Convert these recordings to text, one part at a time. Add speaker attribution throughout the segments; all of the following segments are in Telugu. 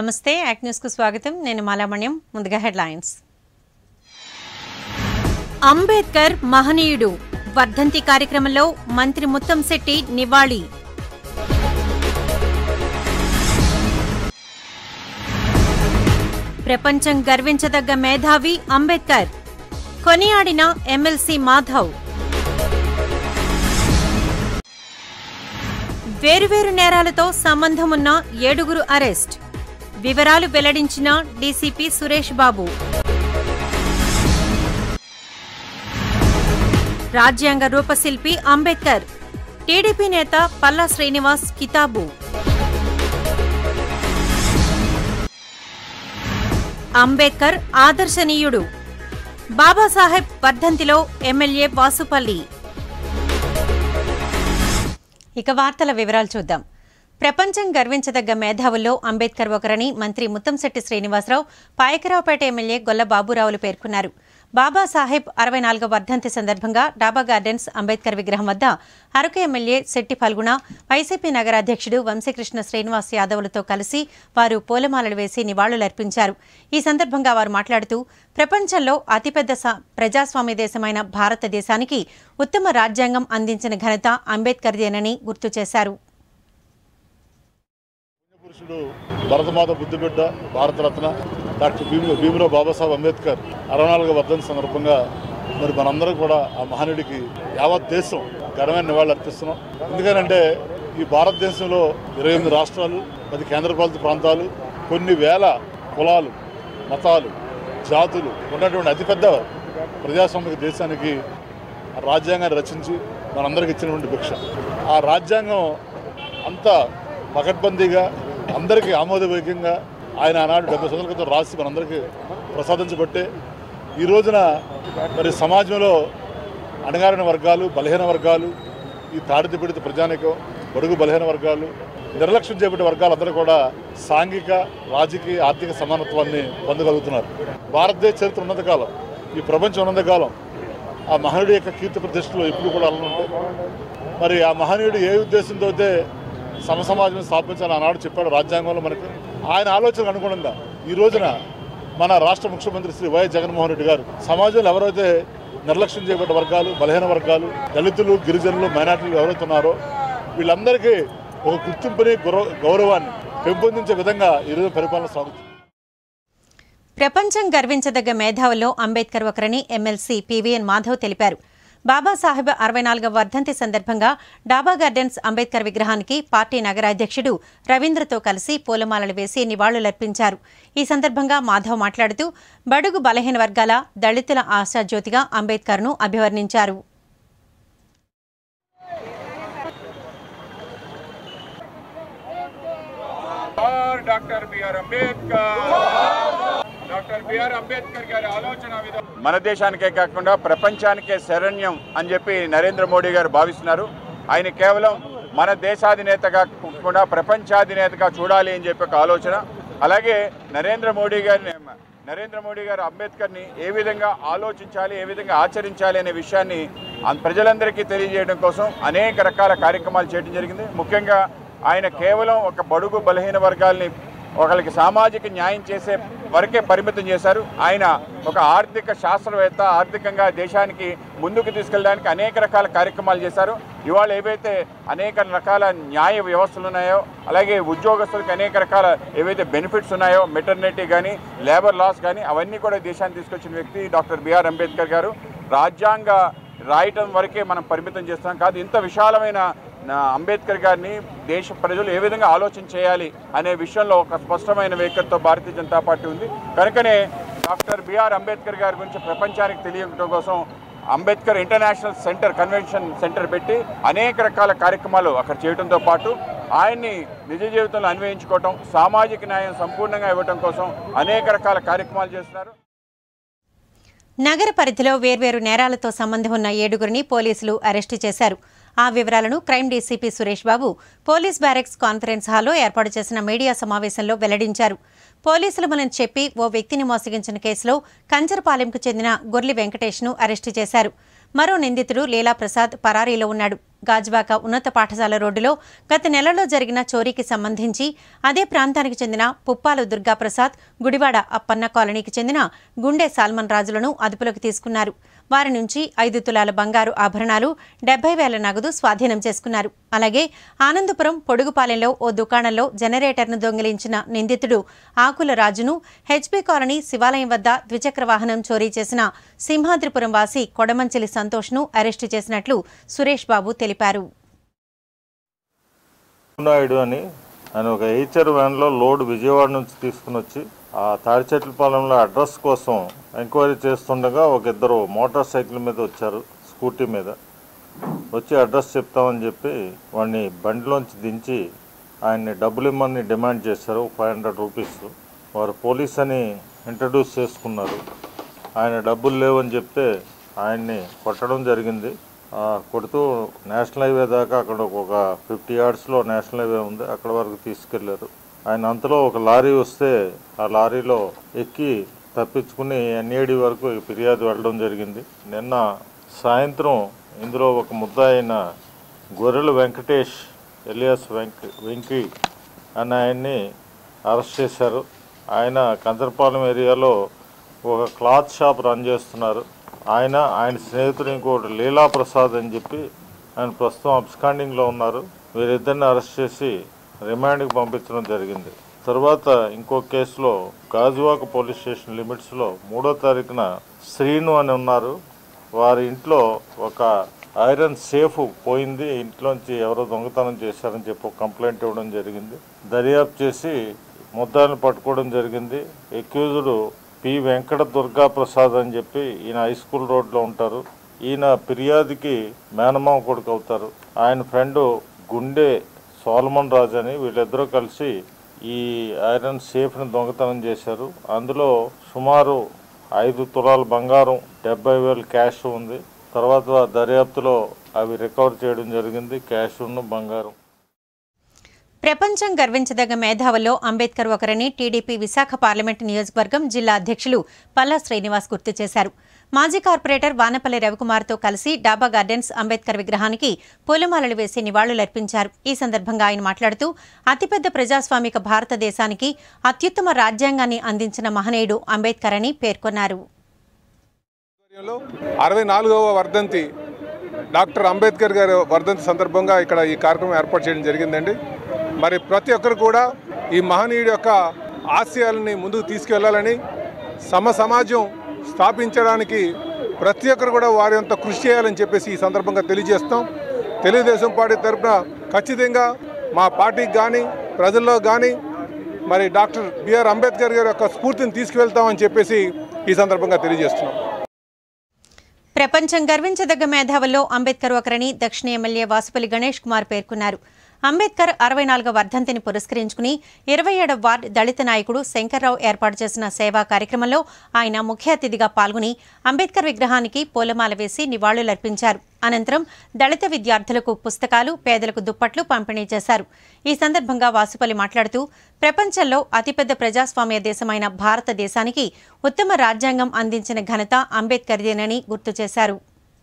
Speaker 1: నమస్తే యాక్ట్ న్యూస్ కు స్వాగతం నేను మాలామణ్యం ముందుగా హెడ్లైన్స్ అంబేద్కర్ మహనీయుడు వర్ధంతి కార్యక్రమంలో మంత్రి ముత్తంశెట్టి నివాళి ప్రపంచం గర్వించదగ్గ మేధావి అంబేద్కర్ కొనియాడిన ఎమ్మెల్సీ మాధవ్ వేరువేరు నేరాలతో సంబంధమున్న ఏడుగురు అరెస్ట్ వివరాలు వెల్లడించిన డీసీపీ సురేష్ బాబు రాజ్యాంగ రూపశిల్పి అంబేద్కర్ టీడీపీ నేత పల్లా శ్రీనివాస్ కితాబు అంబేద్కర్ ఆదర్శనీయుడు బాబాసాహెబ్ వర్ధంతిలో ఎమ్మెల్యే వాసుపల్లి ఇక వార్తల వివరాలు చూద్దాం ప్రపంచం గర్వించదగ్గ మేధావుల్లో అంబేద్కర్ ఒకరని మంత్రి ముత్తంశెట్టి శ్రీనివాసరావు పాయకరావుపేట ఎమ్మెల్యే గొల్ల బాబురావులు పేర్కొన్నారు బాబాసాహెబ్ అరవై నాలుగవ వర్ధంతి సందర్భంగా డాబా గార్డెన్స్ అంబేద్కర్ విగ్రహం వద్ద అరకు ఎమ్మెల్యే శెట్టి ఫల్గుణ వైసీపీ నగరాధ్యక్షుడు వంశీకృష్ణ శ్రీనివాస్ యాదవ్లతో కలిసి వారు పూలమాలలు వేసి నివాళులర్పించారు ఈ సందర్భంగా వారు మాట్లాడుతూ ప్రపంచంలో అతిపెద్ద స- ప్రజాస్వామ్య దేశమైన భారతదేశానికి ఉత్తమ రాజ్యాంగం అందించిన ఘనత అంబేద్కర్దేనని గుర్తు చేశారు
Speaker 2: పురుషుడు భరతమాత బుద్ధిబిడ్డ భారతరత్న డాక్టర్ భీమ భీమరావు బాబాసాహెబ్ అంబేద్కర్ అరవై నాలుగో వర్ధంతి సందర్భంగా మరి మనందరం కూడా ఆ మహనీయుడికి యావత్ దేశం ఘనమైన నివాళులు అర్పిస్తున్నాం ఎందుకనంటే ఈ భారతదేశంలో ఇరవై ఎనిమిది రాష్ట్రాలు పది కేంద్రపాలిత ప్రాంతాలు కొన్ని వేల కులాలు మతాలు జాతులు ఉన్నటువంటి అతిపెద్ద ప్రజాస్వామిక దేశానికి ఆ రాజ్యాంగాన్ని రచించి మనందరికి ఇచ్చినటువంటి భిక్ష ఆ రాజ్యాంగం అంత పకడ్బందీగా అందరికీ ఆమోదయోగ్యంగా ఆయన ఆనాడు డెబ్బై సంవత్సరాల క్రితం రాసి మనందరికీ ప్రసాదించబట్టే ఈ రోజున మరి సమాజంలో అణగారిన వర్గాలు బలహీన వర్గాలు ఈ తాడిత పీడిత ప్రజానికం బడుగు బలహీన వర్గాలు నిర్లక్ష్యం చేపట్టే వర్గాలు అందరూ కూడా సాంఘిక రాజకీయ ఆర్థిక సమానత్వాన్ని పొందగలుగుతున్నారు భారతదేశ చరిత్ర ఉన్నంతకాలం ఈ ప్రపంచం ఉన్నంతకాలం ఆ మహనీయుడి యొక్క కీర్తి ప్రతిష్టలు ఎప్పుడు కూడా అలా ఉంటాయి మరి ఆ మహనీయుడు ఏ ఉద్దేశంతో అయితే సమసమాజం స్థాపించాలని ఆనాడు చెప్పాడు రాజ్యాంగంలో మనకు ఆయన ఆలోచనకు అనుగుణంగా ఈ రోజున మన రాష్ట్ర ముఖ్యమంత్రి శ్రీ వైఎస్ జగన్మోహన్ రెడ్డి గారు సమాజంలో ఎవరైతే నిర్లక్ష్యం చేయబడ్డ వర్గాలు బలహీన వర్గాలు దళితులు గిరిజనులు మైనార్టీలు ఎవరైతే ఉన్నారో వీళ్ళందరికీ ఒక గుర్తింపుని గౌరవ గౌరవాన్ని పెంపొందించే విధంగా ఈరోజు పరిపాలన సాగుతుంది
Speaker 1: ప్రపంచం గర్వించదగ్గ మేధావుల్లో అంబేద్కర్ ఒకరని ఎమ్మెల్సీ పీవీఎన్ మాధవ్ తెలిపారు బాబాసాహెబ్ అరవై నాలుగవ వర్ధంతి సందర్భంగా డాబా గార్డెన్స్ అంబేద్కర్ విగ్రహానికి పార్టీ నగరాధ్యక్షుడు రవీంద్రతో కలిసి పూలమాలలు వేసి నివాళులర్పించారు ఈ సందర్భంగా మాధవ్ మాట్లాడుతూ బడుగు బలహీన వర్గాల దళితుల ఆశాజ్యోతిగా అంబేద్కర్ను అభివర్ణించారు
Speaker 3: R doctor B R Ambedkar doctor B R Ambedkar garu ఆలోచన విధానం మన దేశానికే కాకుండా ప్రపంచానికే శరణ్యం అని చెప్పి నరేంద్ర మోడీ గారు భావిస్తున్నారు ఆయన కేవలం మన దేశాధినేతగా కాకుండా ప్రపంచాధినేతగా చూడాలి అని చెప్పి ఒక ఆలోచన అలాగే నరేంద్ర మోడీ గారిని నరేంద్ర మోడీ గారు అంబేద్కర్ని ఏ విధంగా ఆలోచించాలి ఏ విధంగా ఆచరించాలి అనే విషయాన్ని ఆ ప్రజలందరికీ తెలియజేయడం కోసం అనేక రకాల కార్యక్రమాలు చేయడం జరిగింది ముఖ్యంగా ఆయన కేవలం ఒక బడుగు బలహీన వర్గాల్ని ఒకరికి సామాజిక న్యాయం చేసే వరకే పరిమితం చేశారు ఆయన ఒక ఆర్థిక శాస్త్రవేత్త ఆర్థికంగా దేశానికి ముందుకు తీసుకెళ్ళడానికి అనేక రకాల కార్యక్రమాలు చేశారు ఇవాళ ఏవైతే అనేక రకాల న్యాయ వ్యవస్థలు ఉన్నాయో అలాగే ఉద్యోగస్తులకు అనేక రకాల ఏవైతే బెనిఫిట్స్ ఉన్నాయో మెటర్నిటీ కానీ లేబర్ లాస్ కానీ అవన్నీ కూడా దేశాన్ని తీసుకొచ్చిన వ్యక్తి డాక్టర్ బిఆర్ అంబేద్కర్ గారు రాజ్యాంగ రాయటం వరకే మనం పరిమితం చేస్తాం కాదు ఇంత విశాలమైన నా అంబేద్కర్ గారిని దేశ ప్రజలు ఏ విధంగా ఆలోచన చేయాలి అనే విషయంలో ఒక స్పష్టమైన వైఖరితో భారతీయ జనతా పార్టీ ఉంది కనుకనే డాక్టర్ బిఆర్ అంబేద్కర్ గారి గురించి ప్రపంచానికి తెలియటం కోసం Ambedkar international centre convention centre పెట్టి అనేక రకాల కార్యక్రమాలు అక్కడ చేయడంతో పాటు ఆయన్ని నిజ జీవితంలో అన్వయించుకోవటం సామాజిక న్యాయం సంపూర్ణంగా ఇవ్వటం కోసం అనేక రకాల కార్యక్రమాలు చేస్తున్నారు
Speaker 1: నగర పరిధిలో వేర్వేరు నేరాలతో సంబంధం ఉన్న ఏడుగురిని పోలీసులు అరెస్టు చేశారు ఆ వివరాలను crime DCP Suresh Babu police barracks conference హాల్లో ఏర్పాటు చేసిన మీడియా సమావేశంలో వెల్లడించారు పోలీసులు మనం చెప్పి ఓ వ్యక్తిని మోసగించిన కేసులో కంచరపాలెంకు చెందిన గొర్లి వెంకటేష్ను అరెస్టు చేశారు మరో నిందితుడు లీలా ప్రసాద్ పరారీలో ఉన్నాడు గాజువాక ఉన్నత పాఠశాల రోడ్డులో గత నెలలో జరిగిన చోరీకి సంబంధించి అదే ప్రాంతానికి చెందిన పుప్పాలు దుర్గాప్రసాద్ గుడివాడ అప్పన్న కాలనీకి చెందిన గుండె సాల్మన్ రాజులను అదుపులోకి తీసుకున్నారు వారి నుంచి ఐదు తులాల బంగారు ఆభరణాలు డెబ్బై వేల నగదు స్వాధీనం చేసుకున్నారు అలాగే ఆనందపురం పొడుగుపాలెంలో ఓ దుకాణంలో జనరేటర్ను దొంగిలించిన నిందితుడు ఆకుల రాజును హెచ్పీ కాలనీ శివాలయం వద్ద ద్విచక్ర వాహనం చోరీ చేసిన సింహాద్రిపురం వాసి కొడమంచిలి సంతోష్ను అరెస్టు చేసినట్లు సురేష్ బాబు తెలిపారు
Speaker 4: నాయుడు అని ఆయన ఒక హెచ్ఆర్ వ్యాన్లో లోడ్ విజయవాడ నుంచి తీసుకుని వచ్చి ఆ తాడిచెట్లపాలెంలో అడ్రస్ కోసం ఎంక్వైరీ చేస్తుండగా ఒక ఇద్దరు మోటార్ సైకిల్ మీద వచ్చారు స్కూటీ మీద వచ్చి అడ్రస్ చెప్తామని చెప్పి వాడిని బండిలోంచి దించి ఆయన్ని డబ్బులు ఇమ్మని డిమాండ్ చేశారు ఫైవ్ హండ్రెడ్ రూపీస్ వారు పోలీస్ అని ఇంట్రడ్యూస్ చేసుకున్నారు ఆయన డబ్బులు లేవని చెప్తే ఆయన్ని కొట్టడం జరిగింది ఆ, కొడుతూ నేషనల్ హైవే దాకా అక్కడ ఒక ఫిఫ్టీ యార్డ్స్లో నేషనల్ హైవే ఉంది అక్కడ వరకు తీసుకెళ్లారు ఆయన అంతలో ఒక లారీ వస్తే ఆ లారీలో ఎక్కి తప్పించుకుని ఎన్ఏడి వరకు ఫిర్యాదు వెళ్ళడం జరిగింది నిన్న సాయంత్రం ఇందులో ఒక ముద్ద అయిన గొర్రెల వెంకటేష్ ఎలియాస్ వెంక వెంకీ అనే ఆయన్ని అరెస్ట్ చేశారు ఆయన కంచరపాలెం ఏరియాలో ఒక క్లాత్ షాప్ రన్ చేస్తున్నారు ఆయన ఆయన స్నేహితుడు ఇంకోటి లీలా ప్రసాద్ అని చెప్పి ఆయన ప్రస్తుతం అబ్స్కాండింగ్లో ఉన్నారు వీరిద్దరిని అరెస్ట్ చేసి రిమాండ్కి పంపించడం జరిగింది తర్వాత ఇంకో కేసులో గాజువాక పోలీస్ స్టేషన్ లిమిట్స్లో మూడో తారీఖున శ్రీను అని ఉన్నారు వారి ఇంట్లో ఒక ఐరన్ సేఫ్ పోయింది ఇంట్లోంచి ఎవరో దొంగతనం చేశారని చెప్పి ఒక కంప్లైంట్ ఇవ్వడం జరిగింది దర్యాప్తు చేసి ముద్దాయిని పట్టుకోవడం జరిగింది ఎక్యూజుడు పి వెంకట దుర్గా ప్రసాద్ అని చెప్పి ఈయన హై స్కూల్ రోడ్లో ఉంటారు ఈయన ఫిర్యాదుకి మేనమామ కొడుకు అవుతారు ఆయన ఫ్రెండ్ గుండె సోలమన్ రాజు అని వీళ్ళిద్దరూ కలిసి ఈ ఐరన్ సేఫ్ని దొంగతనం చేశారు అందులో సుమారు ఐదు తులాల బంగారం డెబ్బై వేలు క్యాష్ ఉంది తర్వాత దర్యాప్తులో అవి రికవర్ చేయడం జరిగింది క్యాష్ ఉన్న బంగారం
Speaker 1: ప్రపంచం గర్వించదగ్గ మేధావుల్లో అంబేద్కర్ ఒకరని టీడీపీ విశాఖ పార్లమెంటు నియోజకవర్గం జిల్లా అధ్యక్షులు పల్లా శ్రీనివాస్ గుర్తు చేశారు మాజీ కార్పొరేటర్ వానపల్లి రవికుమార్తో కలిసి డాబా గార్డెన్స్ అంబేద్కర్ విగ్రహానికి పూలమాలలు వేసి నివాళులర్పించారు ఈ సందర్భంగా ఆయన మాట్లాడుతూ అతిపెద్ద ప్రజాస్వామిక భారతదేశానికి అత్యుత్తమ రాజ్యాంగాన్ని అందించిన మహనీయుడు అంబేద్కర్ అని పేర్కొన్నారు
Speaker 5: ఆధ్వర్యంలో అరవై నాలుగవ వర్ధంతి డాక్టర్ అంబేద్కర్ గారి వర్ధంతి సందర్భంగా ఇక్కడ ఈ కార్యక్రమం ఏర్పాటు చేయడం జరిగిందండి మరి ప్రతి ఒక్కరు కూడా ఈ మహనీయుడి యొక్క ఆశయాలని ముందుకు తీసుకెళ్లాలని సమ సమాజం స్థాపించడానికి ప్రతి ఒక్కరు కూడా వారి అంత కృషి చేయాలని చెప్పేసి ఈ సందర్భంగా తెలియజేస్తాం తెలుగుదేశం పార్టీ తరఫున ఖచ్చితంగా మా పార్టీకి కానీ ప్రజల్లో కానీ మరి డాక్టర్ బిఆర్ అంబేద్కర్ గారి యొక్క స్ఫూర్తిని తీసుకువెళ్తామని చెప్పేసి ఈ సందర్భంగా తెలియజేస్తున్నాం
Speaker 1: ప్రపంచం గర్వించదగ్గ మేధావుల్లో అంబేద్కర్ ఒకరని దక్షిణ ఎమ్మెల్యే వాసుపల్లి గణేష్ కుమార్ పేర్కొన్నారు అంబేద్కర్ అరవై నాలుగవ వర్ధంతిని పురస్కరించుకుని ఇరవై ఏడవ వార్డు దళిత నాయకుడు శంకర్రావు ఏర్పాటు చేసిన సేవా కార్యక్రమంలో ఆయన ముఖ్య అతిథిగా పాల్గొని అంబేద్కర్ విగ్రహానికి పూలమాల వేసి నివాళులర్పించారు అనంతరం దళిత విద్యార్థులకు పుస్తకాలు పేదలకు దుప్పట్లు పంపిణీ చేశారు ఈ సందర్భంగా వాసుపల్లి మాట్లాడుతూ ప్రపంచంలో అతిపెద్ద ప్రజాస్వామ్య దేశమైన భారతదేశానికి ఉత్తమ రాజ్యాంగం అందించిన ఘనత అంబేద్కర్దేనని గుర్తు చేశారు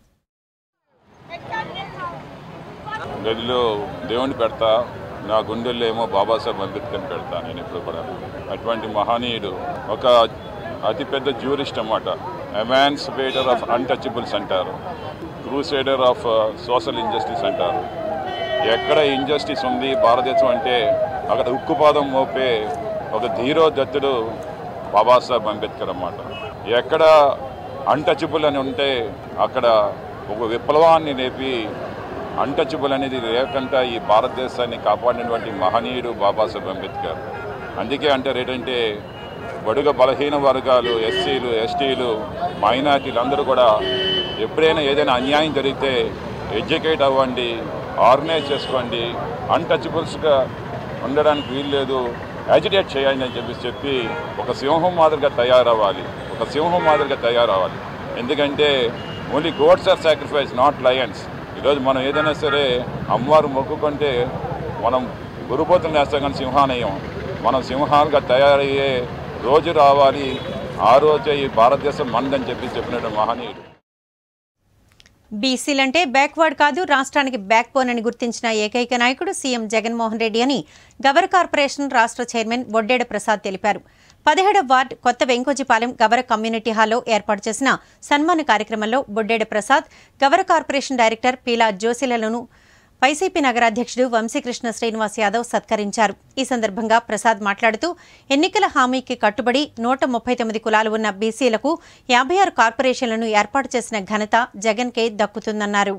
Speaker 3: గదిలో దేవుని పెడతా నా గుండెల్లో ఏమో బాబాసాహెబ్ అంబేద్కర్ పెడతా నేను ఎప్పుడు కూడా అటువంటి మహనీయుడు ఒక అతిపెద్ద జ్యూరిస్ట్ అన్నమాట ఎమాన్సిపేటర్ ఆఫ్ అన్టచబుల్స్ అంటారు క్రూసైడర్ ఆఫ్ సోషల్ ఇంజస్టిస్ అంటారు ఎక్కడ ఇంజస్టిస్ ఉంది భారతదేశం అంటే అక్కడ ఉక్కుపాదం మోపే ఒక ధీరోదత్తుడు బాబాసాహెబ్ అంబేద్కర్ అన్నమాట ఎక్కడ అన్టచబుల్ అని ఉంటే అక్కడ ఒక విప్లవాన్ని నేపి అన్టచబుల్ అనేది లేకుండా ఈ భారతదేశాన్ని కాపాడినటువంటి మహనీయుడు బాబాసాహెబ్ అంబేద్కర్ అందుకే అంటారు ఏంటంటే బడుగ బలహీన వర్గాలు ఎస్సీలు ఎస్టీలు మైనార్టీలు అందరూ కూడా ఎప్పుడైనా ఏదైనా అన్యాయం జరిగితే ఎడ్యుకేట్ అవ్వండి ఆర్గనైజ్ చేసుకోండి అన్టచబుల్స్గా ఉండడానికి వీల్లేదు యాజిటేట్ చేయండి అని చెప్పి చెప్పి ఒక సింహం మాదిరిగా తయారవ్వాలి ఒక సింహం మాదిరిగా తయారవ్వాలి ఎందుకంటే only gods are sacrifice not lions ఈరోజు మనం ఏదైనా సరే అమ్మవారు మొక్కుకుంటే మనం గురుపోతులు వేస్తాం కానీ సింహానయం మనం సింహాలుగా తయారయ్యే రోజు రావాలి ఆ రోజే ఈ భారతదేశం మందని చెప్పి చెప్పినట్టు మహనీయుడు
Speaker 1: బీసీలంటే బ్యాక్వర్డ్ కాదు రాష్ట్రానికి బ్యాక్ బోన్ అని గుర్తించిన ఏకైక నాయకుడు సీఎం జగన్మోహన్ రెడ్డి అని గవర్ కార్పొరేషన్ రాష్ట్ర చైర్మన్ బొడ్డేడ ప్రసాద్ తెలిపారు పదిహేడవ వార్డ్ కొత్త వెంకోజిపాలెం గవర కమ్యూనిటీ హాల్లో ఏర్పాటు చేసిన సన్మాన కార్యక్రమంలో బొడ్డేడ ప్రసాద్ గవర కార్పొరేషన్ డైరెక్టర్ పీలా జోసిలను వైసీపీ నగరాధ్యక్షుడు వంశీకృష్ణ శ్రీనివాస్ యాదవ్ సత్కరించారు ఈ సందర్భంగా ప్రసాద్ మాట్లాడుతూ ఎన్నికల హామీకి కట్టుబడి నూట ముప్పై తొమ్మిది కులాలు ఉన్న బీసీలకు యాభై ఆరు కార్పొరేషన్లను ఏర్పాటు చేసిన ఘనత జగన్కే దక్కుతుందన్నారు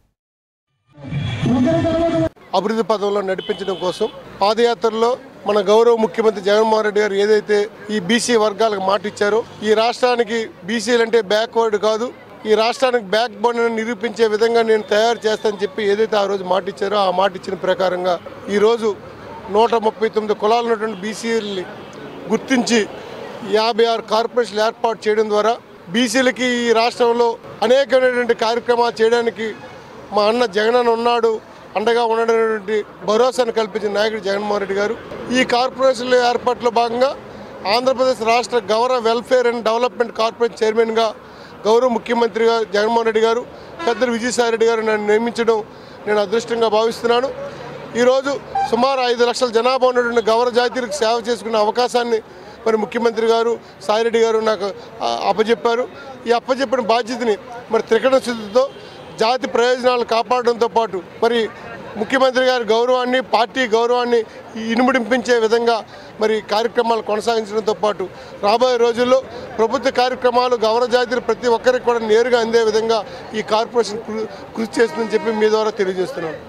Speaker 6: అభివృద్ధి పదంలో నడిపించడం కోసం పాదయాత్రలో మన గౌరవ ముఖ్యమంత్రి జగన్మోహన్ రెడ్డి గారు ఏదైతే ఈ బీసీ వర్గాలకు మాట ఇచ్చారో ఈ రాష్ట్రానికి బీసీలు అంటే బ్యాక్వర్డ్ కాదు ఈ రాష్ట్రానికి బ్యాక్ బోన్ నిరూపించే విధంగా నేను తయారు చేస్తానని చెప్పి ఏదైతే ఆ రోజు మాట ఇచ్చారో ఆ మాట ఇచ్చిన ప్రకారంగా ఈరోజు నూట ముప్పై తొమ్మిది కులాలు ఉన్నటువంటి బీసీలని గుర్తించి యాభై ఆరు కార్పొరేషన్లు ఏర్పాటు చేయడం ద్వారా బీసీలకి ఈ రాష్ట్రంలో అనేకమైనటువంటి కార్యక్రమాలు చేయడానికి మా అన్న జగనన్న ఉన్నాడు అండగా ఉండడానికి భరోసాను కల్పించిన నాయకుడు జగన్మోహన్ రెడ్డి గారు ఈ కార్పొరేషన్ల ఏర్పాట్లో భాగంగా ఆంధ్రప్రదేశ్ రాష్ట్ర గౌరవ వెల్ఫేర్ అండ్ డెవలప్మెంట్ కార్పొరేషన్ చైర్మన్గా గౌరవ ముఖ్యమంత్రిగా జగన్మోహన్ రెడ్డి గారు పెద్దలు విజయసాయి రెడ్డి గారు నన్ను నియమించడం నేను అదృష్టంగా భావిస్తున్నాను ఈరోజు సుమారు ఐదు లక్షల జనాభా ఉన్నటువంటి గౌరవ జాతీయులకు సేవ చేసుకునే అవకాశాన్ని మరి ముఖ్యమంత్రి గారు సాయిరెడ్డి గారు నాకు ఆ, అప్పచెప్పారు ఈ అప్పచెప్పిన బాధ్యతని మరి త్రికరణ శుద్ధితో జాతి ప్రయోజనాలు కాపాడడంతో పాటు మరి ముఖ్యమంత్రి గారి గౌరవాన్ని పార్టీ గౌరవాన్ని ఇనుముడింపించే విధంగా మరి కార్యక్రమాలు కొనసాగించడంతో పాటు రాబోయే రోజుల్లో ప్రభుత్వ కార్యక్రమాలు గౌరవ జాతీయులు ప్రతి ఒక్కరికి కూడా నేరుగా అందే విధంగా ఈ కార్పొరేషన్ కృ- కృషి చేస్తుందని చెప్పి మీ ద్వారా తెలియజేస్తున్నాను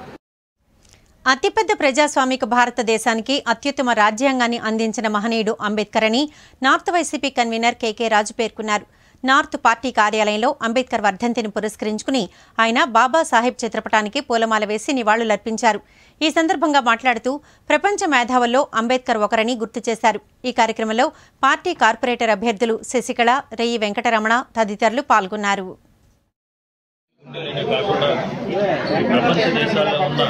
Speaker 1: అతిపెద్ద ప్రజాస్వామిక భారతదేశానికి అత్యుత్తమ రాజ్యాంగాన్ని అందించిన మహనీయుడు అంబేద్కర్ అని north YCP convener KK Raju పేర్కొన్నారు నార్త్ పార్టీ కార్యాలయంలో అంబేద్కర్ వర్ధంతిని పురస్కరించుకుని ఆయన బాబాసాహెబ్ చిత్రపటానికి పూలమాల వేసి నివాళులర్పించారు ఈ సందర్భంగా మాట్లాడుతూ ప్రపంచ మేధావుల్లో అంబేద్కర్ ఒకరని గుర్తు చేశారు ఈ కార్యక్రమంలో పార్టీ కార్పొరేటర్ అభ్యర్థులు శశికళ రెయ్యి వెంకటరమణ తదితరులు పాల్గొన్నారు
Speaker 7: గుండెలనే కాకుండా ఈ ప్రపంచ దేశాల్లో ఉన్న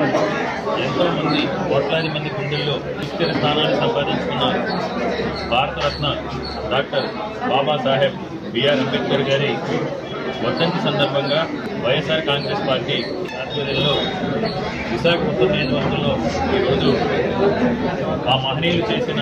Speaker 7: ఎంతో మంది కోట్లాది మంది గుండెల్లో సుస్థిర స్థానాన్ని సంపాదించుకున్నారు భారతరత్న డాక్టర్ బాబాసాహెబ్ బిఆర్ అంబేద్కర్ గారి వర్ధంతి సందర్భంగా వైఎస్ఆర్ కాంగ్రెస్ పార్టీ ఆధ్వర్యంలో విశాఖపట్నం నియోజకవర్గంలో ఈరోజు ఆ మహనీయులు చేసిన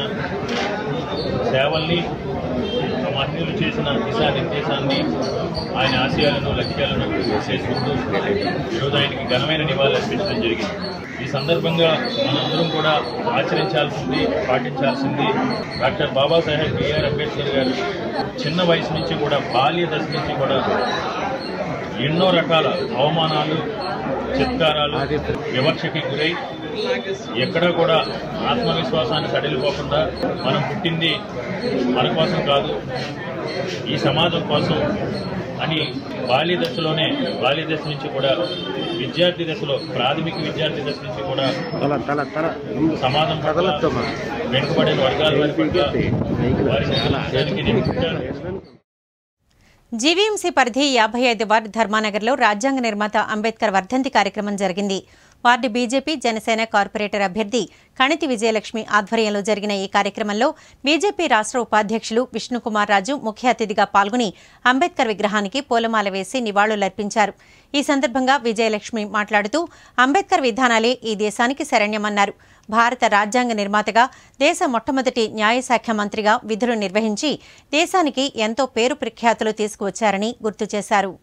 Speaker 7: సేవల్ని ఆ మహనీయులు చేసిన దిశానిర్దేశాన్ని ఆయన ఆశయాలను లక్ష్యాలను చేసుకుంటూ ఈరోజు ఆయనకి ఘనమైన నివాళులు అర్పించడం జరిగింది ఈ సందర్భంగా మనందరం కూడా ఆచరించాల్సింది పాటించాల్సింది డాక్టర్ బాబాసాహెబ్ బిఆర్ అంబేద్కర్ గారు చిన్న వయసు నుంచి కూడా బాల్య దశ నుంచి కూడా ఎన్నో రకాల అవమానాలు చిత్కారాలు వివక్షకి గురై ఎక్కడా కూడా ఆత్మవిశ్వాసాన్ని సడలిపోకుండా మనం పుట్టింది మన కోసం కాదు ఈ సమాజం కోసం అని బాల్య దశలోనే బాల్య దశ నుంచి కూడా విద్యార్థి దశలో ప్రాథమిక విద్యార్థి దశ నుంచి కూడా సమాజం పట్ల వెనుకబడిన వర్గాల వారి పట్ల వారికి అందించడానికి నేను పుట్టాను
Speaker 1: జీవీఎంసీ పరిధి యాభై ఐదు వార్డు ధర్మానగర్లో రాజ్యాంగ నిర్మాత అంబేద్కర్ వర్ధంతి కార్యక్రమం జరిగింది వార్డు బీజేపీ జనసేన కార్పొరేటర్ అభ్యర్థి కణితి విజయలక్ష్మి ఆధ్వర్యంలో జరిగిన ఈ కార్యక్రమంలో బీజేపీ రాష్ట్ర ఉపాధ్యక్షులు విష్ణుకుమార్ రాజు ముఖ్య అతిథిగా పాల్గొని అంబేద్కర్ విగ్రహానికి పూలమాల వేసి నివాళులర్పించారు ఈ సందర్భంగా విజయలక్ష్మి మాట్లాడుతూ అంబేద్కర్ విధానాలే ఈ దేశానికి శరణ్యమన్నారు భారత రాజ్యాంగ నిర్మాతగా దేశ మొట్టమొదటి న్యాయశాఖ మంత్రిగా విధులు నిర్వహించి దేశానికి ఎంతో పేరు ప్రఖ్యాతులు తీసుకువచ్చారని గుర్తు చేశారు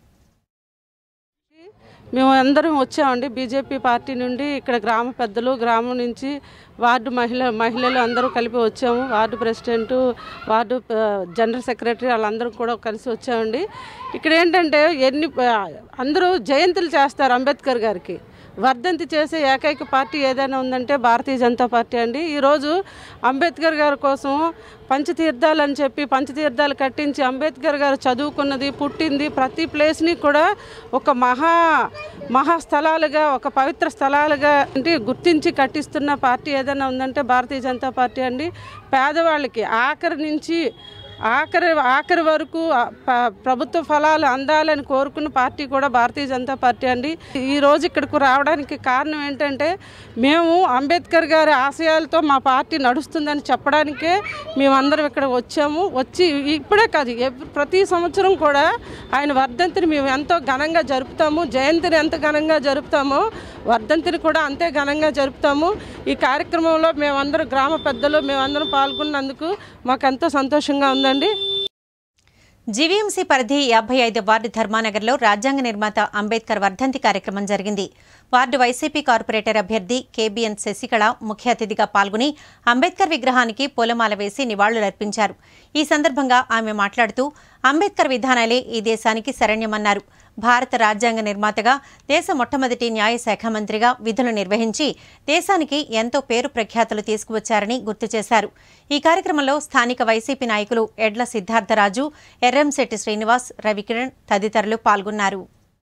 Speaker 8: మేము అందరం వచ్చామండి బీజేపీ పార్టీ నుండి ఇక్కడ గ్రామ పెద్దలు గ్రామం నుంచి వార్డు మహిళ మహిళలు అందరూ కలిపి వచ్చాము వార్డు ప్రెసిడెంట్ వార్డు ఆ, జనరల్ సెక్రటరీ వాళ్ళందరం కూడా కలిసి వచ్చామండి ఇక్కడ ఏంటంటే ఎన్ని ఆ, అందరూ జయంతులు చేస్తారు అంబేద్కర్ గారికి వర్ధంతి చేసే ఏకైక పార్టీ ఏదైనా ఉందంటే భారతీయ జనతా పార్టీ అండి ఈరోజు అంబేద్కర్ గారి కోసం పంచతీర్థాలు అని చెప్పి పంచతీర్థాలు కట్టించి అంబేద్కర్ గారు చదువుకున్నది పుట్టింది ప్రతి ప్లేస్ని కూడా ఒక మహా మహా స్థలాలుగా ఒక పవిత్ర స్థలాలుగా అంటే గుర్తించి కట్టిస్తున్న పార్టీ ఏదైనా ఉందంటే భారతీయ జనతా పార్టీ అండి పేదవాళ్ళకి ఆఖరి నుంచి ఆఖరి ఆఖరి వరకు ఆ ప- ప్రభుత్వ ఫలాలు అందాలని కోరుకున్న పార్టీ కూడా భారతీయ జనతా పార్టీ అండి ఈ రోజు ఇక్కడికి రావడానికి కారణం ఏంటంటే మేము అంబేద్కర్ గారి ఆశయాలతో మా పార్టీ నడుస్తుందని చెప్పడానికే మేమందరం ఇక్కడ వచ్చాము వచ్చి ఇప్పుడే కాదు ఎవ్- ప్రతి సంవత్సరం కూడా ఆయన వర్ధంతిని మేము ఎంతో ఘనంగా జరుపుతాము జయంతిని ఎంత ఘనంగా జరుపుతామో వర్ధంతిని కూడా అంతే ఘనంగా జరుపుతాము ఈ కార్యక్రమంలో మేమందరం గ్రామ పెద్దలు మేమందరం పాల్గొన్నందుకు మాకు ఎంతో సంతోషంగా ఉందండి
Speaker 1: జీవీఎంసీ పరిధి యాభై ఐదు వార్డు ధర్మానగర్లో రాజ్యాంగ నిర్మాత అంబేద్కర్ వర్ధంతి కార్యక్రమం జరిగింది వార్డు వైసీపీ కార్పొరేటర్ అభ్యర్థి కేబీఎన్ శశికళ ముఖ్య అతిథిగా పాల్గొని అంబేద్కర్ విగ్రహానికి పూలమాల వేసి నివాళులర్పించారు ఈ సందర్భంగా ఆమె మాట్లాడుతూ అంబేద్కర్ విధానాలే ఈ దేశానికి శరణ్యమన్నారు భారత రాజ్యాంగ నిర్మాతగా దేశ మొట్టమొదటి న్యాయశాఖ మంత్రిగా విధులు నిర్వహించి దేశానికి ఎంతో పేరు ప్రఖ్యాతులు తీసుకువచ్చారని గుర్తు చేశారు ఈ కార్యక్రమంలో స్థానిక వైసీపీ నాయకులు ఎడ్ల సిద్ధార్థరాజు ఎర్రంశెట్టి శ్రీనివాస్ రవికిరణ్ తదితరులు పాల్గొన్నారు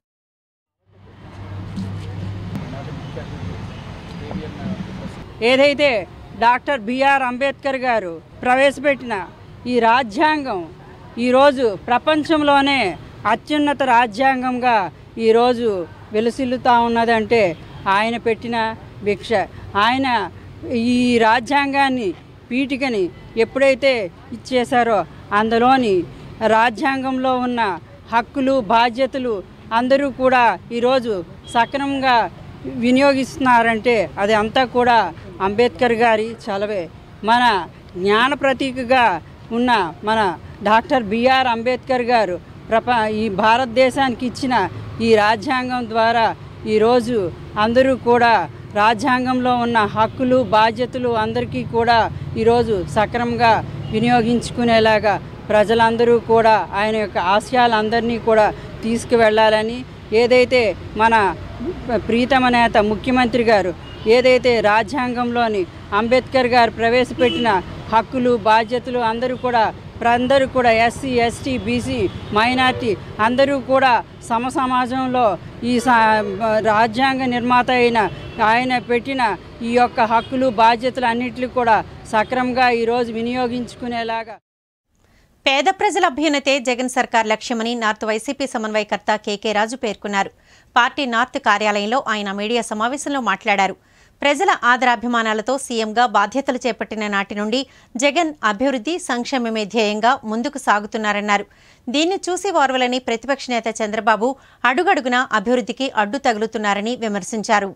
Speaker 9: ఏదైతే డాక్టర్ బిఆర్ అంబేద్కర్ గారు ప్రవేశపెట్టిన ఈ రాజ్యాంగం ఈరోజు ప్రపంచంలోనే అత్యున్నత రాజ్యాంగంగా ఈరోజు వెలుసిల్లుతూ ఉన్నదంటే ఆయన పెట్టిన భిక్ష ఆయన ఈ రాజ్యాంగాన్ని పీఠికని ఎప్పుడైతే ఇచ్చేశారో అందులోని రాజ్యాంగంలో ఉన్న హక్కులు బాధ్యతలు అందరూ కూడా ఈరోజు సక్రమంగా వినియోగిస్తున్నారంటే అది అంతా కూడా అంబేద్కర్ గారి చలవే మన జ్ఞాన ప్రతీకగా ఉన్న మన డాక్టర్ బిఆర్ అంబేద్కర్ గారు ప్రప ఈ భారతదేశానికి ఇచ్చిన ఈ రాజ్యాంగం ద్వారా ఈరోజు అందరూ కూడా రాజ్యాంగంలో ఉన్న హక్కులు బాధ్యతలు అందరికీ కూడా ఈరోజు సక్రమంగా వినియోగించుకునేలాగా ప్రజలందరూ కూడా ఆయన యొక్క ఆశయాలందరినీ కూడా తీసుకువెళ్ళాలని ఏదైతే మన ప్రీతమ నేత ముఖ్యమంత్రి గారు ఏదైతే రాజ్యాంగంలోని అంబేద్కర్ గారు ప్రవేశపెట్టిన హక్కులు బాధ్యతలు అందరూ కూడా అందరూ కూడా ఎస్సీ ఎస్టీ బీసీ మైనార్టీ అందరూ కూడా సమ సమాజంలో ఈ సా- రాజ్యాంగ నిర్మాత అయిన ఆయన పెట్టిన ఈ యొక్క హక్కులు బాధ్యతలు అన్నిటిని కూడా సక్రమంగా ఈరోజు వినియోగించుకునేలాగా
Speaker 1: పేద ప్రజల అభ్యున్నతే జగన్ సర్కార్ లక్ష్యమని నార్త్ వైసీపీ సమన్వయకర్త కేకే రాజు పేర్కొన్నారు పార్టీ నార్త్ కార్యాలయంలో ఆయన మీడియా సమావేశంలో మాట్లాడారు ప్రజల ఆదరాభిమానాలతో సీఎంగా బాధ్యతలు చేపట్టిన నాటి నుండి జగన్ అభివృద్ధి సంక్షేమమే ధ్యేయంగా ముందుకు సాగుతున్నారన్నారు దీన్ని చూసి వార్వలని ప్రతిపక్ష నేత చంద్రబాబు అడుగడుగునా అభివృద్ధికి అడ్డు తగులుతున్నారని విమర్శించారు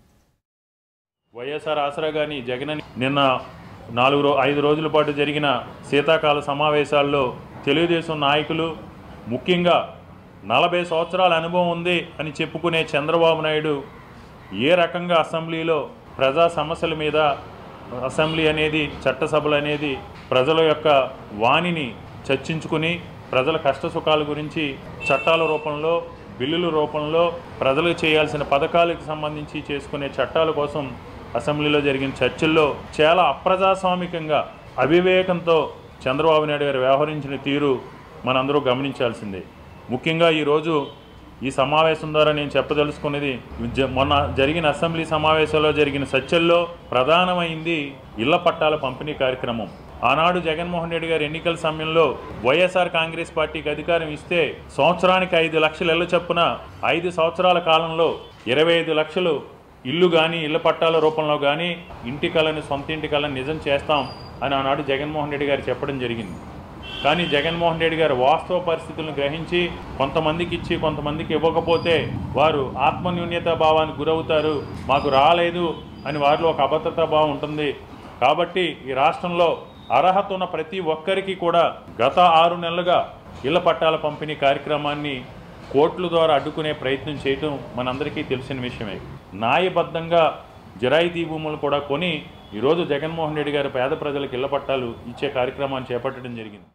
Speaker 7: వైఎస్ఆర్ ఆసరా కానీ జగన్ అని నిన్న నాలుగు రో ఐదు రోజుల పాటు జరిగిన శీతాకాల సమావేశాల్లో తెలుగుదేశం నాయకులు ముఖ్యంగా నలభై సంవత్సరాల అనుభవం ఉంది అని చెప్పుకునే చంద్రబాబు నాయుడు ఏ రకంగా అసెంబ్లీలో ప్రజా సమస్యల మీద అసెంబ్లీ అనేది చట్టసభలు అనేది ప్రజల యొక్క వాణిని చర్చించుకుని ప్రజల కష్ట సుఖాల గురించి చట్టాల రూపంలో బిల్లుల రూపంలో ప్రజలకు చేయాల్సిన పథకాలకు సంబంధించి చేసుకునే చట్టాల కోసం అసెంబ్లీలో జరిగిన చర్చల్లో చాలా అప్రజాస్వామికంగా అవివేకంతో చంద్రబాబు నాయుడు గారు వ్యవహరించిన తీరు మనందరూ గమనించాల్సిందే ముఖ్యంగా ఈరోజు ఈ సమావేశం ద్వారా నేను చెప్పదలుచుకున్నది జ- మొన్న జరిగిన అసెంబ్లీ సమావేశంలో జరిగిన చర్చల్లో ప్రధానమైంది ఇళ్ల పట్టాల పంపిణీ కార్యక్రమం ఆనాడు జగన్మోహన్ రెడ్డి గారు ఎన్నికల సమయంలో వైఎస్ఆర్ కాంగ్రెస్ పార్టీకి అధికారం ఇస్తే సంవత్సరానికి ఐదు లక్షల ఇళ్ల చొప్పున ఐదు సంవత్సరాల కాలంలో ఇరవై ఐదు లక్షలు ఇల్లు కానీ ఇళ్ల పట్టాల రూపంలో కానీ ఇంటి కళని సొంత ఇంటి కళని నిజం చేస్తాం అని ఆనాడు జగన్మోహన్ రెడ్డి గారు చెప్పడం జరిగింది కానీ జగన్మోహన్ రెడ్డి గారు వాస్తవ పరిస్థితులను గ్రహించి కొంతమందికి ఇచ్చి కొంతమందికి ఇవ్వకపోతే వారు ఆత్మన్యూన్యత భావానికి గురవుతారు మాకు రాలేదు అని వారిలో ఒక అభద్రతా భావం ఉంటుంది కాబట్టి ఈ రాష్ట్రంలో అర్హత ఉన్న ప్రతి ఒక్కరికి కూడా గత ఆరు నెలలుగా ఇళ్ల పట్టాల పంపిణీ కార్యక్రమాన్ని కోర్టుల ద్వారా అడ్డుకునే ప్రయత్నం చేయటం మనందరికీ తెలిసిన విషయమే న్యాయబద్ధంగా జరాయితీ భూములు కూడా కొని ఈరోజు జగన్మోహన్ రెడ్డి గారు పేద ప్రజలకు ఇళ్ల పట్టాలు ఇచ్చే కార్యక్రమాన్ని చేపట్టడం జరిగింది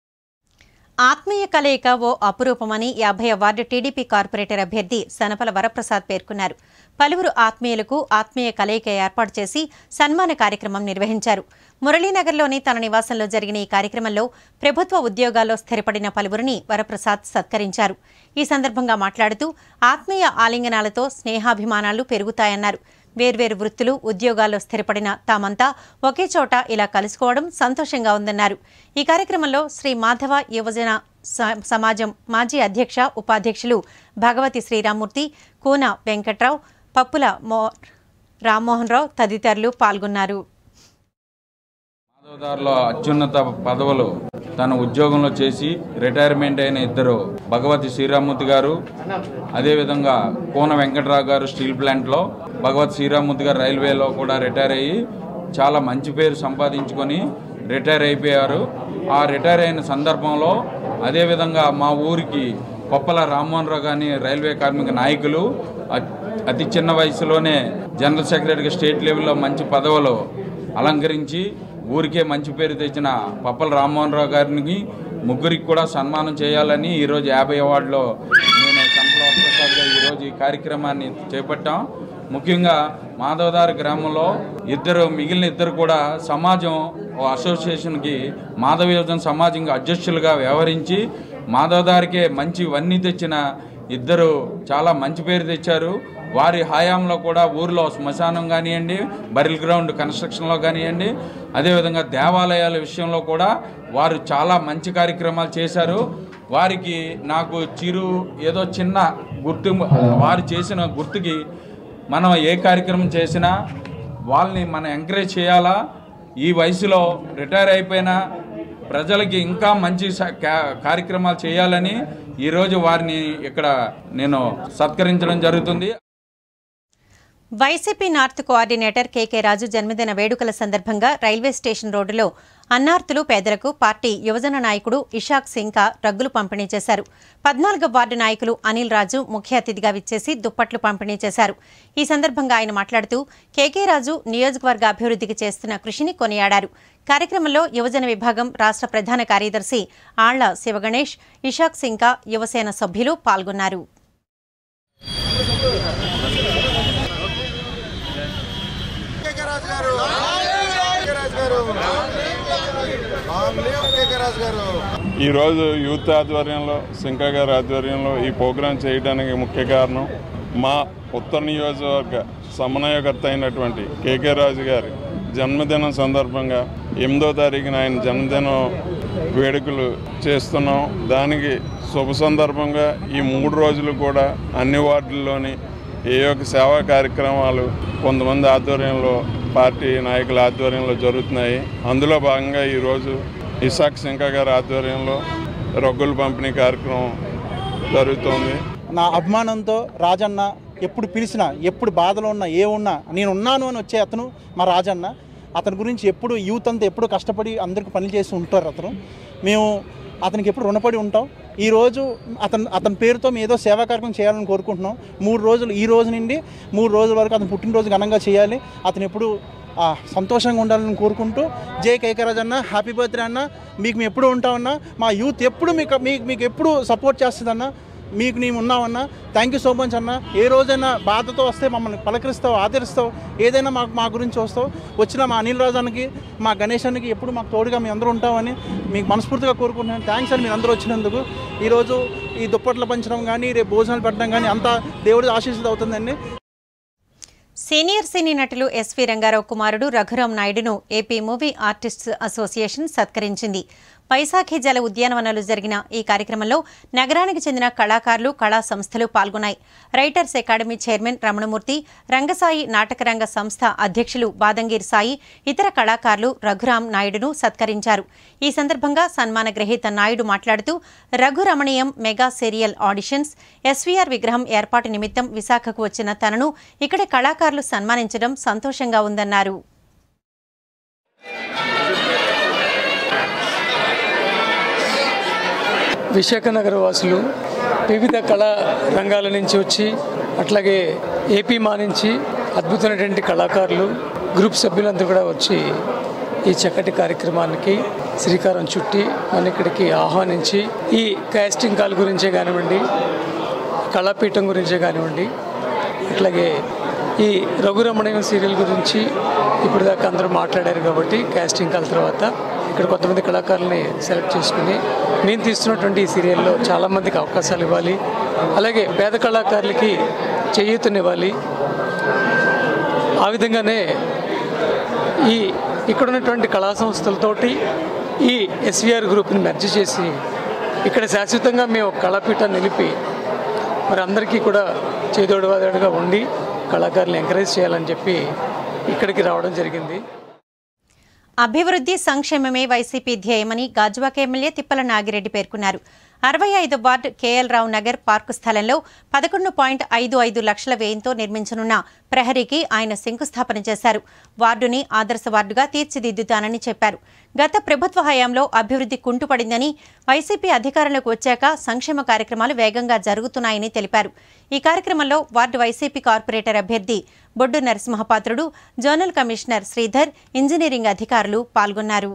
Speaker 1: ఆత్మీయ కలయిక ఓ అపురూపమని యాభై వార్డు టీడీపీ కార్పొరేటర్ అభ్యర్థి సనపల వరప్రసాద్ పేర్కొన్నారు పలువురు ఆత్మీయులకు ఆత్మీయ కలయిక ఏర్పాటు చేసి సన్మాన కార్యక్రమం నిర్వహించారు మురళీనగర్లోని తన నివాసంలో జరిగిన ఈ కార్యక్రమంలో ప్రభుత్వ ఉద్యోగాల్లో స్థిరపడిన పలువురిని వరప్రసాద్ సత్కరించారు ఈ సందర్భంగా మాట్లాడుతూ ఆత్మీయ ఆలింగనాలతో స్నేహాభిమానాలు పెరుగుతాయన్నారు వేర్వేరు వృత్తులు ఉద్యోగాల్లో స్థిరపడిన తామంతా ఒకే చోట ఇలా కలుసుకోవడం సంతోషంగా ఉందన్నారు ఈ కార్యక్రమంలో శ్రీ మాధవ యువజన స- సమాజం మాజీ అధ్యక్ష ఉపాధ్యక్షులు భగవతి శ్రీరామూర్తి కూన వెంకట్రావు పప్పుల మో రామ్మోహన్ రావు తదితరులు పాల్గొన్నారు
Speaker 10: మాధవదారులో అత్యున్నత పదవులు తన ఉద్యోగంలో చేసి రిటైర్మెంట్ అయిన ఇద్దరు భగవతి శ్రీరామూర్తి గారు అదేవిధంగా కోన వెంకటరావు గారు స్టీల్ ప్లాంట్లో భగవతి శ్రీరామూర్తి గారు రైల్వేలో కూడా రిటైర్ అయ్యి చాలా మంచి పేరు సంపాదించుకొని రిటైర్ అయిపోయారు ఆ రిటైర్ అయిన సందర్భంలో అదేవిధంగా మా ఊరికి కొప్పల రామ్మోహన్ రావు గారిని రైల్వే కార్మిక నాయకులు అ- అతి చిన్న వయసులోనే జనరల్ సెక్రటరీగా స్టేట్ లెవెల్లో మంచి పదవులు అలంకరించి ఊరికే మంచి పేరు తెచ్చిన పప్పల రామ్మోహన్ రావు గారికి ముగ్గురికి కూడా సన్మానం చేయాలని ఈరోజు యాభై అవార్డులో నేను సంపల ప్రసాద్ గారు ఈరోజు ఈ కార్యక్రమాన్ని చేపట్టాం ముఖ్యంగా మాధవదారి గ్రామంలో ఇద్దరు మిగిలిన ఇద్దరు కూడా సమాజం ఓ అసోసియేషన్కి మాధవ యోజన సమాజంగా అధ్యక్షులుగా వ్యవహరించి మాధవదారికే మంచి వన్నీ తెచ్చిన ఇద్దరు చాలా మంచి పేరు తెచ్చారు వారి హయాంలో కూడా ఊరిలో శ్మశానం కానివ్వండి బరిల్ గ్రౌండ్ కన్స్ట్రక్షన్లో కానివ్వండి అదేవిధంగా దేవాలయాల విషయంలో కూడా వారు చాలా మంచి కార్యక్రమాలు చేశారు వారికి నాకు చిరు ఏదో చిన్న గుర్తు వారు చేసిన గుర్తుకి మనం ఏ కార్యక్రమం చేసినా వాళ్ళని మనం ఎంకరేజ్ చేయాలా ఈ వయసులో రిటైర్ అయిపోయినా ప్రజలకి ఇంకా మంచి స- కా- కార్యక్రమాలు చేయాలని ఈరోజు వారిని ఇక్కడ నేను సత్కరించడం జరుగుతుంది
Speaker 1: YCP north coordinator KK Raju జన్మదిన వేడుకల సందర్భంగా రైల్వే స్టేషన్ రోడ్డులో అన్నార్తులు పేదలకు పార్టీ యువజన నాయకుడు ఇషాక్ సింకా రగ్గులు పంపిణీ చేశారు పద్నాలుగో వార్డు నాయకులు అనిల్ రాజు ముఖ్య అతిథిగా విచ్చేసి దుప్పట్లు పంపిణీ చేశారు ఈ సందర్భంగా ఆయన మాట్లాడుతూ కేకే రాజు నియోజకవర్గ అభివృద్ధికి చేస్తున్న కృషిని కొనియాడారు కార్యక్రమంలో యువజన విభాగం రాష్ట్ర ప్రధాన కార్యదర్శి ఆళ్ల శివగణేష్ ఇషాక్ సింకా యువసేన సభ్యులు పాల్గొన్నారు
Speaker 11: ఈరోజు యూత్ ఆధ్వర్యంలో శంకా గారి ఆధ్వర్యంలో ఈ ప్రోగ్రాం చేయడానికి ముఖ్య కారణం మా ఉత్తర నియోజకవర్గ సమన్వయకర్త అయినటువంటి కేకే రాజు గారి జన్మదినం సందర్భంగా ఎనిమిదో తారీఖున ఆయన జన్మదినం వేడుకలు చేస్తున్నాం దానికి శుభ సందర్భంగా ఈ మూడు రోజులు కూడా అన్ని వార్డుల్లోని ఏ యొక్క సేవా కార్యక్రమాలు కొంతమంది ఆధ్వర్యంలో పార్టీ నాయకుల ఆధ్వర్యంలో జరుగుతున్నాయి అందులో భాగంగా ఈరోజు ఇసాక్ శంకా గారి ఆధ్వర్యంలో రొగ్గుల పంపిణీ కార్యక్రమం జరుగుతోంది
Speaker 12: నా అభిమానంతో రాజన్న ఎప్పుడు పిలిచినా ఎప్పుడు బాధలో ఉన్నా ఏ ఉన్నా నేను ఉన్నాను అని వచ్చే అతను మా రాజన్న అతని గురించి ఎప్పుడు యూత్ అంతా ఎప్పుడు కష్టపడి అందరికి పనులు చేసి ఉంటారు అతను మేము అతనికి ఎప్పుడు రుణపడి ఉంటాం ఈరోజు అతను అతని పేరుతో మేము ఏదో సేవా కార్యక్రమం చేయాలని కోరుకుంటున్నాం మూడు రోజులు ఈ రోజు నుండి మూడు రోజుల వరకు అతను పుట్టినరోజు ఘనంగా చేయాలి అతను ఎప్పుడు ఆ, సంతోషంగా ఉండాలని కోరుకుంటూ జై కైకరాజ్ అన్న హ్యాపీ బర్త్డే అన్న మీకు మేము ఎప్పుడు ఉంటామన్నా మా యూత్ ఎప్పుడు మీకు మీకు మీకు ఎప్పుడు సపోర్ట్ చేస్తుందన్న మీకు మేము ఉన్నామన్నా థ్యాంక్ యూ సో మచ్ అన్న ఏ రోజైనా బాధతో వస్తే మమ్మల్ని పలకరిస్తావు ఆదరిస్తావు ఏదైనా మాకు మా గురించి వస్తావు వచ్చిన మా అనిల్ రాజానికి మా గణేశానికి ఎప్పుడు మాకు తోడుగా మీ అందరూ ఉంటామని మీకు మనస్ఫూర్తిగా కోరుకుంటున్నాను థ్యాంక్స్ అని మీరు అందరూ వచ్చినందుకు ఈరోజు ఈ దుప్పట్లు పంచడం కానీ రేపు భోజనాలు పెట్టడం కానీ అంతా దేవుడి ఆశీస్సులు అవుతుందండి
Speaker 1: సీనియర్ సినీ నటులు ఎస్వి రంగారావు కుమారుడు రఘురాం నాయుడును ఏపీ మూవీ ఆర్టిస్ట్స్ అసోసియేషన్ సత్కరించింది వైశాఖి జల ఉద్యానవనంలో జరిగిన ఈ కార్యక్రమంలో నగరానికి చెందిన కళాకారులు కళా సంస్థలు పాల్గొన్నాయి writers academy chairman Ramanamurthy Rangasai నాటకరంగ సంస్థ అధ్యక్షులు బాదంగీర్ సాయి ఇతర కళాకారులు రఘురాం నాయుడును సత్కరించారు ఈ సందర్భంగా సన్మాన గ్రహీత నాయుడు మాట్లాడుతూ Raghuramaniyam mega serial auditions SVR విగ్రహం ఏర్పాటు నిమిత్తం విశాఖకు వచ్చిన తనను ఇక్కడి కళాకారులు సన్మానించడం సంతోషంగా ఉందన్నారు
Speaker 13: విశాఖ నగర వాసులు వివిధ కళా రంగాల నుంచి వచ్చి అట్లాగే ఏపీ మా నుంచి అద్భుతమైనటువంటి కళాకారులు గ్రూప్ సభ్యులందరూ కూడా వచ్చి ఈ చక్కటి కార్యక్రమానికి శ్రీకారం చుట్టి మన ఇక్కడికి ఆహ్వానించి ఈ కాస్టింగ్ కాల్ గురించే కానివ్వండి కళాపీఠం గురించే కానివ్వండి అట్లాగే ఈ రఘురమణీయం సీరియల్ గురించి ఇప్పుడు దాకా అందరూ మాట్లాడారు కాబట్టి కాస్టింగ్ కాల్ తర్వాత ఇక్కడ కొంతమంది కళాకారులని సెలెక్ట్ చేసుకుని మేము తీస్తున్నటువంటి ఈ సీరియల్లో చాలామందికి అవకాశాలు ఇవ్వాలి అలాగే పేద కళాకారులకి చేయూతనివ్వాలి ఆ విధంగానే ఈ ఇక్కడ ఉన్నటువంటి కళా సంస్థలతోటి ఈ ఎస్విఆర్ గ్రూప్ని మెర్జ్ చేసి ఇక్కడ శాశ్వతంగా మేము ఒక కళాపీఠాన్ని నిలిపి మరి అందరికీ కూడా చేదోడువాదోడుగా ఉండి కళాకారులు ఎంకరేజ్ చేయాలని చెప్పి ఇక్కడికి రావడం జరిగింది
Speaker 1: అభివృద్ధి సంక్షేమమే వైసీపీ ధ్యేయమని గాజువాక ఎమ్మెల్యే తిప్పల నాగిరెడ్డి పేర్కొన్నారు అరవై ఐదు ward KL Rao Nagar park స్థలంలో పదకొండు పాయింట్ ఐదు ఐదు లక్షల వ్యయంతో నిర్మించనున్న ప్రహరీకి ఆయన శంకుస్థాపన చేశారు వార్డుని ఆదర్శ వార్డుగా తీర్చిదిద్దుతానని చెప్పారు గత ప్రభుత్వ హయాంలో అభివృద్ధి కుంటుపడిందని వైసీపీ అధికారంలోకి వచ్చాక సంక్షేమ కార్యక్రమాలు వేగంగా జరుగుతున్నాయని తెలిపారు ఈ కార్యక్రమంలో వార్డు వైసీపీ కార్పొరేటర్ అభ్యర్థి Boddu Narasimhapatrudu zonal commissioner Sridhar engineering అధికారులు పాల్గొన్నారు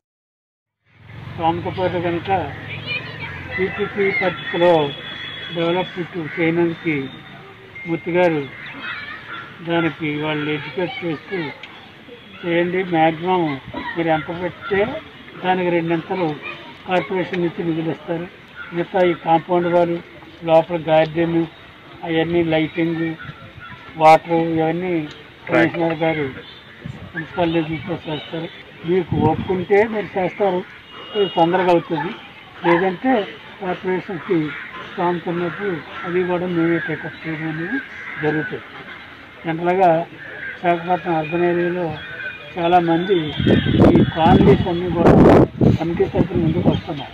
Speaker 14: రామకపోతే కనుక పీపీపీ పద్ధతిలో డెవలప్మెంట్ చేయడానికి మూర్తి గారు దానికి వాళ్ళు ఎడ్యుకేట్ చేస్తూ చేయండి మ్యాక్సిమం మీరు ఎంత పెడితే దానికి రెండింతలు కార్పొరేషన్ నుంచి నిధులు ఇస్తారు మిగతా ఈ కాంపౌండ్ వాళ్ళు లోపల గార్డెన్ అవన్నీ లైటింగ్ వాటర్ ఇవన్నీ కమిషనర్ గారు మున్సిపల్ నిధులతో చేస్తారు మీకు ఒప్పుకుంటే మీరు చేస్తారు ఇది తొందరగా అవుతుంది లేదంటే కార్పొరేషన్కి స్థానం ఉన్నప్పుడు అది కూడా మేమే టేకప్ చేయడం అనేది జరుగుతుంది జనరల్గా విశాఖపట్నం అర్బన్ ఏరియాలో చాలామంది ఈ కాలనీస్ అన్నీ కూడా కమిటీ తరఫున ముందుకు వస్తున్నారు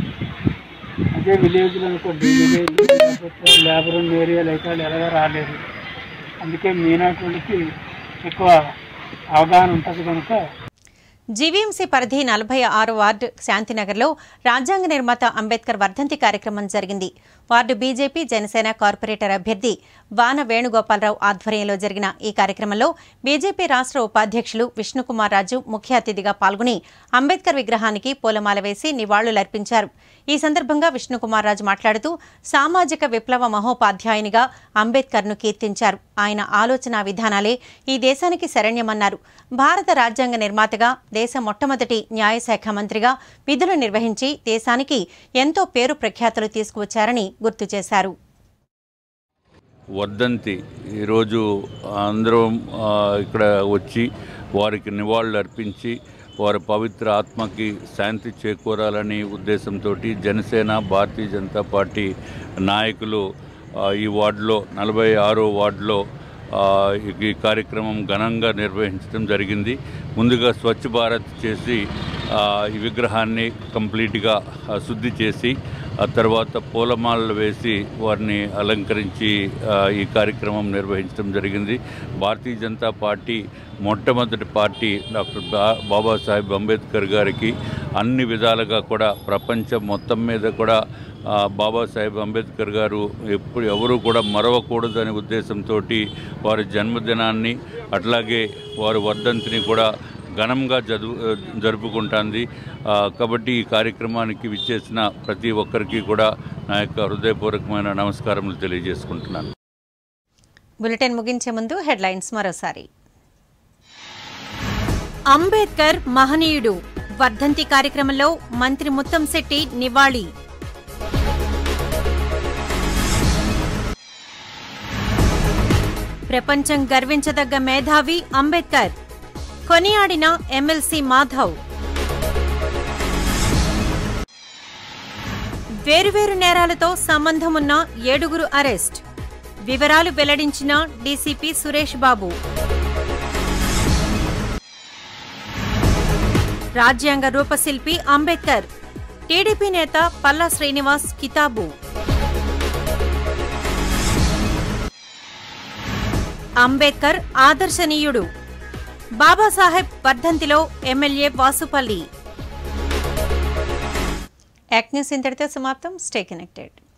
Speaker 14: అదే విలేజ్లో అనుకోండి విలేజ్ లేకపోతే లేబర్ ఉన్న ఏరియాలు అయితే వాళ్ళు ఎలాగో రాలేరు అందుకే మీనాటువంటి ఎక్కువ అవగాహన ఉంటుంది కనుక
Speaker 1: జీవీఎంసీ పరిధి నలభై ఆరు వార్డు శాంతినగర్లో రాజ్యాంగ నిర్మాత అంబేద్కర్ వర్ధంతి కార్యక్రమం జరిగింది వార్డు బీజేపీ జనసేన కార్పొరేటర్ అభ్యర్థి వాన వేణుగోపాలరావు ఆధ్వర్యంలో జరిగిన ఈ కార్యక్రమంలో బీజేపీ రాష్ట్ర ఉపాధ్యక్షులు విష్ణుకుమార్ రాజు ముఖ్య అతిథిగా పాల్గొని అంబేద్కర్ విగ్రహానికి పూలమాల వేసి నివాళులర్పించారు ఈ సందర్భంగా విష్ణుకుమార్ రాజు మాట్లాడుతూ సామాజిక విప్లవ మహోపాధ్యాయునిగా అంబేద్కర్ను కీర్తించారు ఆయన ఆలోచన విధానాలే ఈ దేశానికి శరణ్యమన్నారు భారత రాజ్యాంగ నిర్మాతగా దేశ మొట్టమొదటి న్యాయశాఖ మంత్రిగా విధులు నిర్వహించి దేశానికి ఎంతో పేరు ప్రఖ్యాతులు తీసుకువచ్చారని గుర్తు చేశారు
Speaker 15: వర్ధంతి ఈరోజు అందరం ఆ, ఇక్కడ వచ్చి వారికి నివాళులు అర్పించి వారి పవిత్ర ఆత్మకి శాంతి చేకూరాలని ఉద్దేశంతో జనసేన భారతీయ జనతా పార్టీ నాయకులు ఆ, ఈ వార్డులో నలభై ఆరో వార్డులో ఆ, ఈ- ఈ కార్యక్రమం ఘనంగా నిర్వహించడం జరిగింది ముందుగా స్వచ్ఛ భారత్ చేసి ఆ, ఈ విగ్రహాన్ని కంప్లీట్గా ఆ, శుద్ధి చేసి ఆ తర్వాత పూలమాలలు వేసి వారిని అలంకరించి ఆ, ఈ కార్యక్రమం నిర్వహించడం జరిగింది భారతీయ జనతా పార్టీ మొట్టమొదటి పార్టీ డాక్టర్ బా బాబాసాహెబ్ అంబేద్కర్ గారికి అన్ని విధాలుగా కూడా ప్రపంచం మొత్తం మీద కూడా ఆ, బాబాసాహెబ్ అంబేద్కర్ గారు ఎప్పుడు ఎవరు కూడా మరవకూడదనే ఉద్దేశంతో వారి జన్మదినాన్ని అట్లాగే వారి వర్ధంతిని కూడా ఘనంగా జరుపు జరుపుకుంటుంది ఆ, కాబట్టి ఈ కార్యక్రమానికి విచ్చేసిన ప్రతి ఒక్కరికి కూడా నా యొక్క హృదయపూర్వకమైన నమస్కారములు తెలియజేసుకుంటున్నాను
Speaker 1: బులెటిన్ ముగించే ముందు హెడ్లైన్స్ మరోసారి అంబేద్కర్ మహనీయుడు వర్ధంతి కార్యక్రమంలో మంత్రి ముత్తంశెట్టి నివాళి ప్రపంచం గర్వించదగ్గ మేధావి అంబేద్కర్ కొనియాడిన ఎమ్మెల్సీ మాధవ్ వేరువేరు నేరాలతో సంబంధమున్న ఏడుగురు అరెస్ట్ వివరాలు వెల్లడించిన డీసీపీ సురేష్ బాబు రాజ్యాంగ రూపశిల్పి అంబేద్కర్ టీడీపీ నేత పల్లా శ్రీనివాస్ కితాబు అంబేద్కర్ ఆదర్శనీయుడు బాబాసాహెబ్ వర్ధంతిలో ఎమ్మెల్యే వాసుపల్లి యాక్ట్ న్యూస్ ఇంతటితో సమాప్తం స్టే కనెక్టెడ్